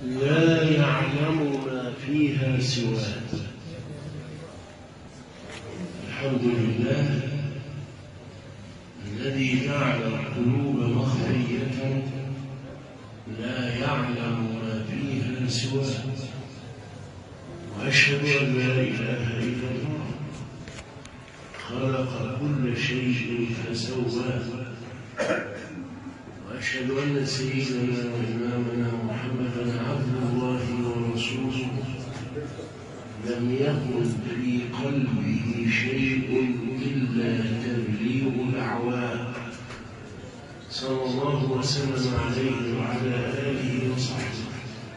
لا يعلم ما فيها سواه الحمد لله الذي جعل القلوب مخفية لا يعلم ما فيها سواه وأشهد أن لا إله إلا الله خلق كل شيء فسواه وأشهد أن سيدنا وإمامنا محمدا عبد الله ورسوله لم يكن في قلبه شيء إلا تبليغ الأعوام صلى الله وسلم عليه وعلى آله وصحبه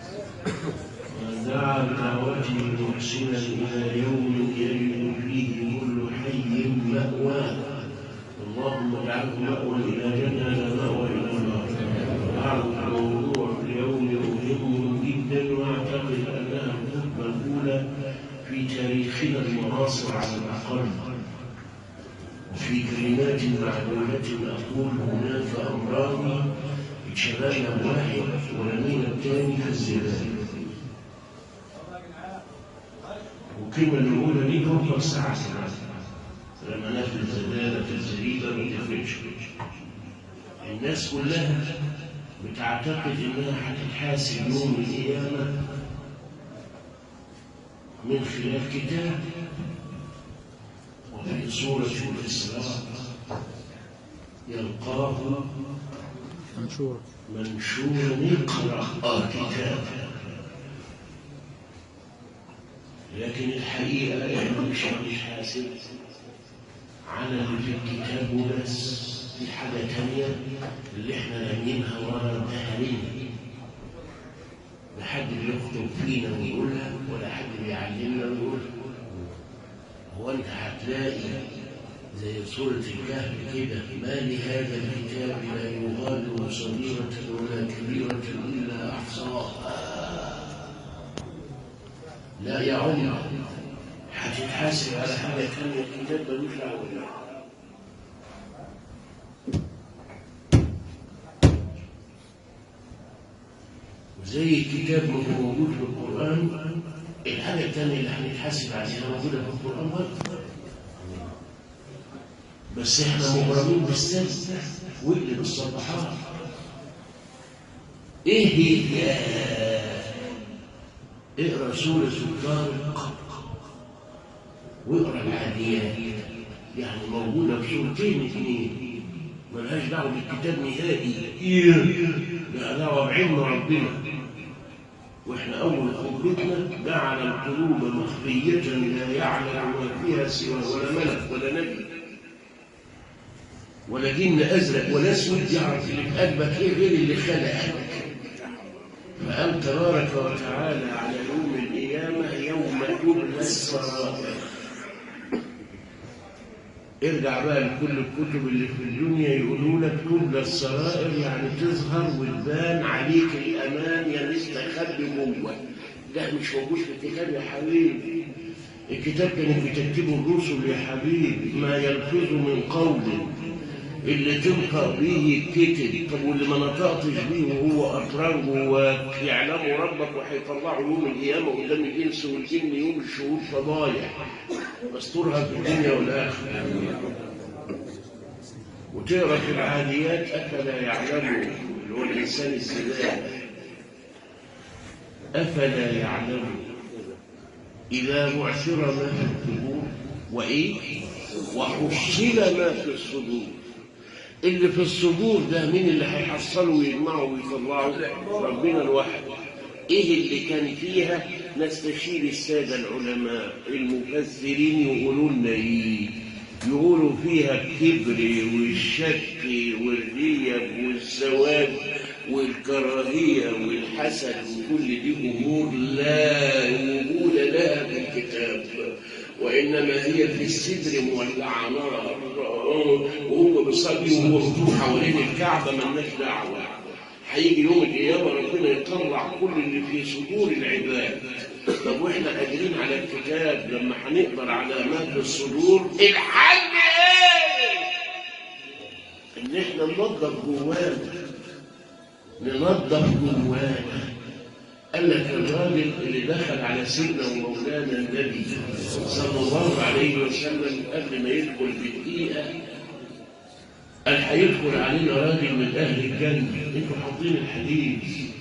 ودعا بدعوته محسنا إلى يوم يجد فيه كل حي مأواه اللهم اجعله مأوى إلى جنة لا مأوى إلى النار أعرف موضوع اليوم مهم جدا وأعتقد أنها الخطبة الأولى في تاريخنا المعاصر على الأقل وفي كلمات معلومة أقول هناك أمران شبابنا واحد ولمين الثاني في الزلال والكلمة الأولى دي فوق الساعة لما نفذ الزلالة في الزريبة ما تفرقش الناس كلها بتعتقد إنها هتتحاسب يوم القيامة من خلال كتاب وفي سورة الإسراء يلقاه منشور منشورا اقرأ كتابا لكن الحقيقة احنا مش هنحاسب على اللي في الكتاب وبس في حاجة تانية اللي احنا لامينها ورا ظهرنا لا حد بيخطب فينا ويقولها ولا حد بيعلمنا ويقولها هو انت هتلاقي زي سورة الكهف كده ما لهذا الكتاب لا يغادر صغيرة ولا كبيرة إلا أحصاها لا يا عمر هتتحاسب على حاجة تانية الكتاب ملوش دعوة وزي الكتاب ما هو موجود في القرآن الحاجة التانية اللي هنتحاسب عليها موجودة في القرآن برضه بس احنا مغرمين بالسلب واقلب الصفحات ايه هي اقرا سورة الطارق واقرا العاديات يعني موجودة في سورتين اثنين ملهاش دعوة بالكتاب نهائي لا دعوة بعلم ربنا واحنا اول خطبتنا جعل القلوب مخفية لا يعلم ما فيها سوى ولا ملك ولا نبي ولا جن ازرق ولا اسود يعرف اللي في قلبك ايه غير اللي خلقك فقال تبارك وتعالى على يوم القيامه يوم تبلى السرائر ارجع بقى لكل الكتب اللي في الدنيا يقولوا لك تبلى السرائر يعني تظهر وتبان عليك الامان يا مستخبي جوه ده مش موجود في الكتاب يا حبيبي الكتاب كانت بتكتبه الرسل يا حبيبي ما يلفظ من قول اللي تنطق به يتكتب طب واللي ما نطقتش بيه وهو اطران جواك يعلمه ربك وهيطلعه يوم القيامه قدام الانس والجن يوم الشهود فضايع مستورها في الدنيا والاخره وتقرا في العاديات افلا يعلم اللي هو الانسان السلام افلا يعلم اذا بعثر ما في القبور وايه وحصل ما في الصدور اللي في الصدور ده مين اللي هيحصله ويجمعه ويطلعه ربنا لوحده ايه اللي كان فيها نستشير السادة العلماء المفسرين يقولوا لنا ايه يقولوا فيها الكبر والشك والريب والسواد والكراهية والحسد وكل دي أمور لا وجود لها في الكتاب وإنما هي في السدر مولعة نار وهو بيصلي وهو بيطوف حوالين الكعبة مالناش دعوة هيجي يوم القيامة ربنا يطلع كل اللي في صدور العباد طب واحنا قادرين على الكتاب لما هنقدر على ما في الصدور الحل ايه؟ ان احنا ننظف جوانا ننظف جوانا قال لك الراجل اللي دخل على سيدنا ومولانا النبي صلى الله عليه وسلم قبل ما يدخل بدقيقة قال هيدخل علينا راجل من أهل الجنة انتوا حاطين الحديث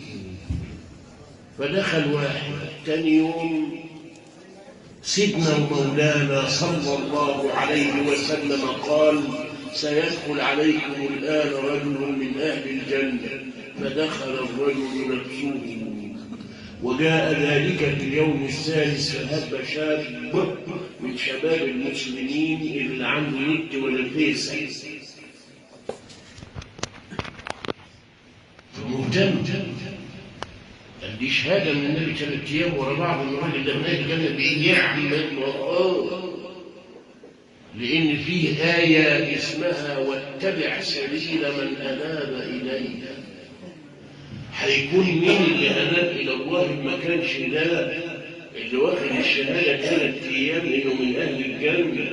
فدخل واحد تاني يوم سيدنا ومولانا صلى الله عليه وسلم قال سيدخل عليكم الآن رجل من أهل الجنة فدخل الرجل نفسه وجاء ذلك في اليوم الثالث فهب شاب من شباب المسلمين اللي عنده نت ولا فيسة مهتم قال دي شهاده من النبي ثلاث ايام ورا بعض ان الراجل ده من اهل الجنه بيعمل وراه لان فيه ايه اسمها واتبع سبيل من اناب الي هيكون مين اللي اناب الى الله ما كانش ده اللي واخد الشهاده ثلاث ايام انه من اهل الجنه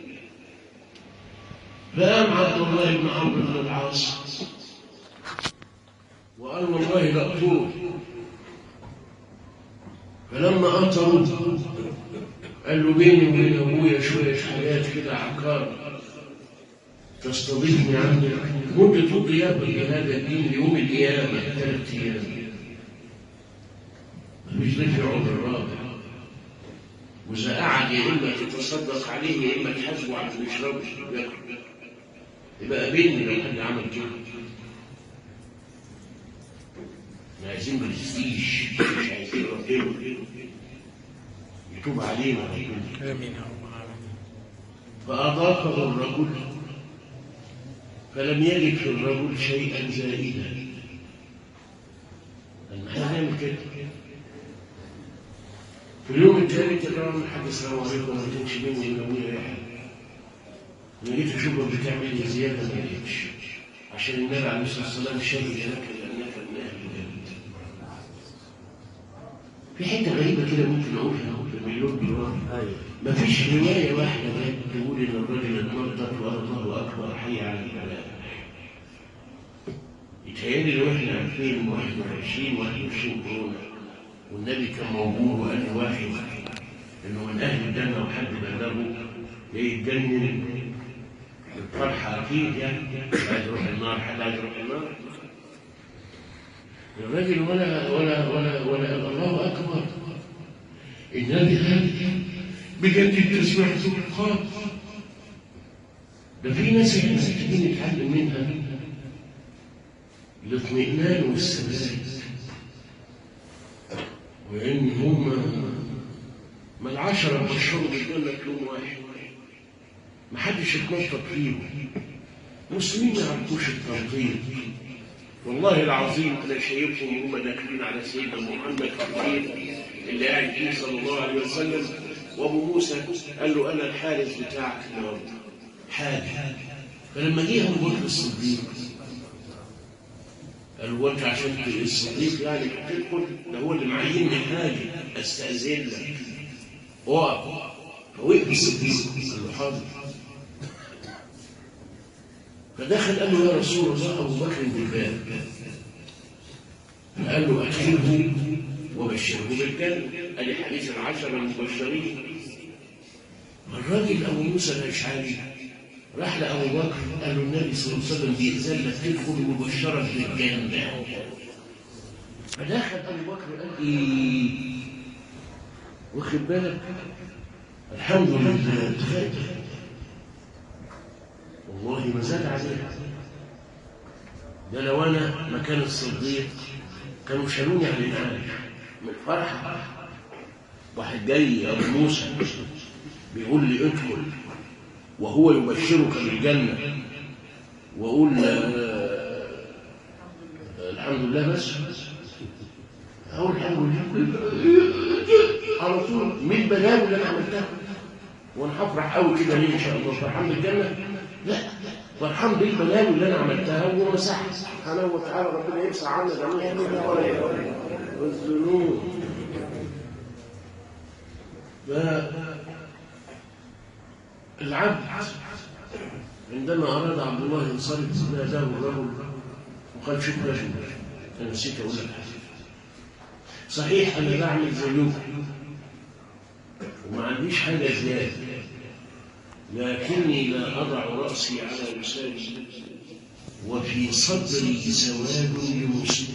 فقام عبد الله بن عمرو بن العاص وقال والله لأطول فلما أطروا قال له بيني وبين أبويا شوية حاجات كده عقار تستضيفني عندك مدة ضيافة لهذا الدين ليوم القيامة ثلاث أيام مش ضيف يقعد الرابع وإذا قعد يا إما تتصدق عليه يا إما تحاسبه على اللي يشربه ياكل يبقى قابلني لو حد عمل كده احنا عايزين برستيج مش عايزين ربنا يتوب علينا ربنا آمين يا رب العالمين فأضافه الرجل فلم يجد في الرجل شيئا زائدا لما احنا هنعمل كده في اليوم الثالث طبعا حد السلام عليكم ما كانش بيني وبين ابويا اي حاجه لقيت اشوفك بتعمل لي زياده ما لقيتش عشان النبي عليه الصلاه والسلام شهد لك لانك من اهل الجنه في حته غريبه كده ممكن اقولها بمليون دولار ما فيش روايه واحده جت تقول ان الراجل اتنطط وقال الله اكبر حي على الفلاح يتهيألي لو احنا عارفين 21 21 كورونا والنبي كان موجود وقال لواحد انه من اهل الجنه وحد بلغه يتجنن الفرحه اكيد يعني عايز يروح النار حد عايز يروح النار الراجل ولا ولا ولا ولا الله اكبر النبي قال بجد تسمعته قال ده في ناس احنا محتاجين نتعلم منها الاطمئنان والثبات وان هم ما العشرة بشروا بالجنة لهم واحد ما حدش يتنطط فيهم مسلمين ما يعرفوش التنطيط والله العظيم انا شايفهم وهم داخلين على سيدنا محمد الكبير اللي قاعد فيه صلى الله عليه وسلم وابو موسى قال له انا الحارس بتاعك النهارده حارس فلما جه ابو بكر الصديق قال له انت عشان تبقى الصديق يعني تدخل ده هو اللي معينني حاجه استاذن لك اقف فوقف الصديق قال له حاضر فدخل قال له يا رسول الله ابو بكر بالباب قال له اكرمه وبشره بالجنه ادي حديث العشره المبشرين الراجل ابو موسى الاشعري راح لابو بكر قال له النبي صلى الله عليه وسلم بيأذن لك تدخل مبشرا بالجنه فدخل ابو بكر قال ايه واخد بالك الحمد لله تخيل والله ما زاد عليها ده لو انا مكان الصديق كانوا شالوني عن النار من فرحه واحد جاي يا ابو موسى بيقول لي ادخل وهو يبشرك بالجنه واقول آه، الحمد لله بس اقول الحمد لله على طول من البلاوي اللي انا عملتها وانا هفرح قوي كده ليه ان شاء الله فرحان بالجنه لا فرحان بالبلاوي اللي انا عملتها ومسح سبحانه وتعالى ربنا يمسح عنا جميعا والذنوب فالعبد عندما اراد عبد الله ينصرف ناداه الرجل وقال شوف يا شيخ انا نسيت اقول لك حاجه صحيح أنا بعمل زيكم وما عنديش حاجة زيادة لكني لا أضع رأسي على وسادي وفي صدري سواد لمسلم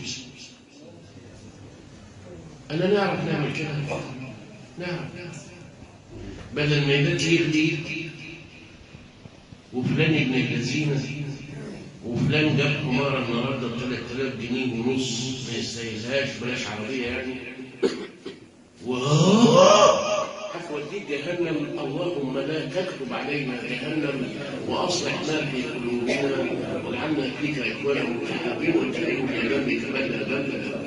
أنا نعرف نعمل كده نعم بدل ما يبات يغلي وفلان ابن الذين وفلان جاب حمارة النهارده ب 3000 جنيه ونص ما يستاهلهاش بلاش عربية يعني و هتوديك جهنم اللهم لا تكتب علينا جهنم واصلح ما في قلوبنا واجعلنا فيك اخوانا متحابين وتعين في ذنبك بل ذنبنا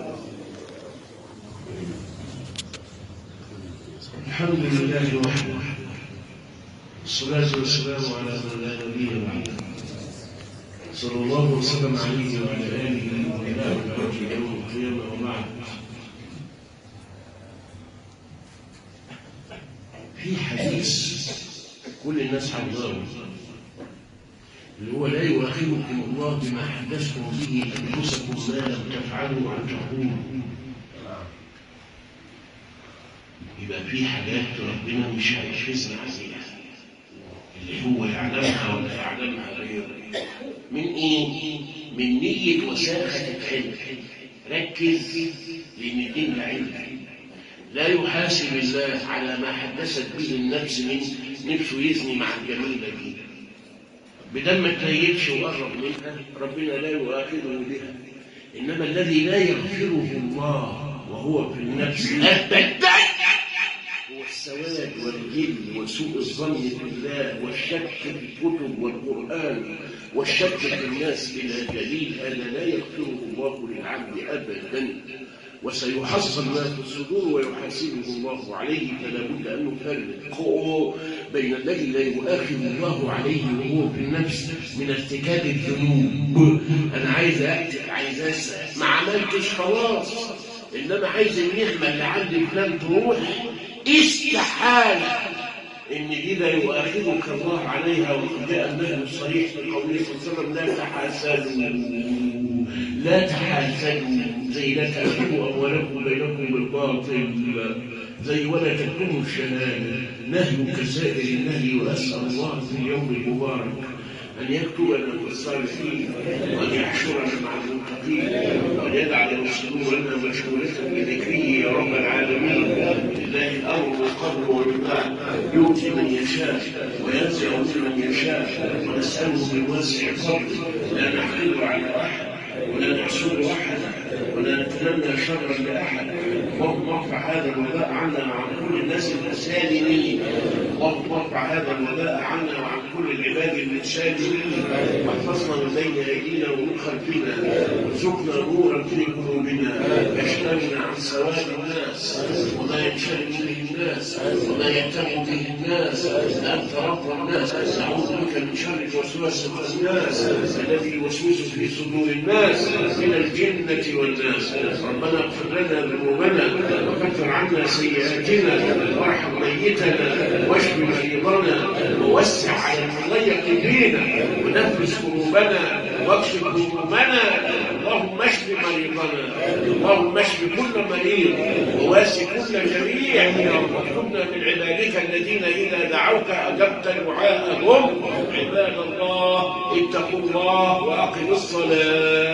الحمد لله وحده الصلاة والسلام على من لا نبي بعده صلى الله وسلم عليه وعلى آله وعلى آله يوم القيامة وبعد في حديث كل الناس حافظاه اللي هو لا يؤاخذكم الله بما حدثتم به أنفسكم ما لم تفعلوا أو تقولوا يبقى في حاجات ربنا مش هيحفظنا عليها اللي هو يعلمها ولا يعلمها غيره من ايه؟ من نية وساخة العلم ركز لأن الدين علم لا يحاسب الله على ما حدثت به النفس من نفسه يزني مع الجميلة دي بدل ما تنيتش وقرب منها ربنا لا يؤاخذه بها إنما الذي لا يغفره الله وهو في النفس أبدا هو السواد والجل وسوء الظن بالله والشك في الكتب والقرآن والشك في الناس إلى جليل هذا لا يغفره الله للعبد أبدا وسيحصل ما في الصدور ويحاسبه الله عليه فلا بد أن نفرق بين الذي لا يؤاخذ الله عليه وهو في النفس من ارتكاب الذنوب أنا عايز أأتي عايز أسأل ما عملتش خلاص إنما عايز النعمة اللي عندي فلان تروح استحالة إن دي لا يؤاخذك الله عليها وقد جاء النهي الصريح في قوله صلى الله عليه وسلم لا تحاسدوا لا تحاسدوا زي لا تأكلوا أموالكم بينكم بالباطل زي ولا تكتموا الشهادة نهي كسائر النهي وأسأل الله في اليوم المبارك أن يكتبنا في الصالحين وأن يحشرنا مع المتقين وأن يجعل صدورنا مشغولة بذكره يا رب العالمين لله الأمر والقدر والبتاع يؤتي من يشاء وينزع من يشاء ونسأله من واسع فضله لا نحل على أحد ولا نحسد أحدا ولا نتمنى شرا لأحد اللهم ارفع هذا الوباء عنا وعن كل الناس المسالمين اللهم ارفع هذا الوباء عنا وعن كل العباد المسالمين واحفظنا من بين أيدينا ومن خلفنا وارزقنا نورا في قلوبنا يشغلنا عن سواد الناس وما ينشغل به الناس وما يهتم به الناس أنت رب الناس نعوذ بك من شر وسواس الناس الذي يوسوس في صدور الناس من الجنة والناس ربنا اغفر لنا ذنوبنا وكفر عنا سيئاتنا وارحم ميتنا واشف مريضنا ووسع على المضيق بينا ونفس كروبنا واكشف همومنا اللهم اشف مريضنا اللهم اشف كل مريض وواسع كل جميع واكتبنا من عبادك الذين اذا دعوك اجبت دعاءهم عباد الله اتقوا الله واقموا الصلاه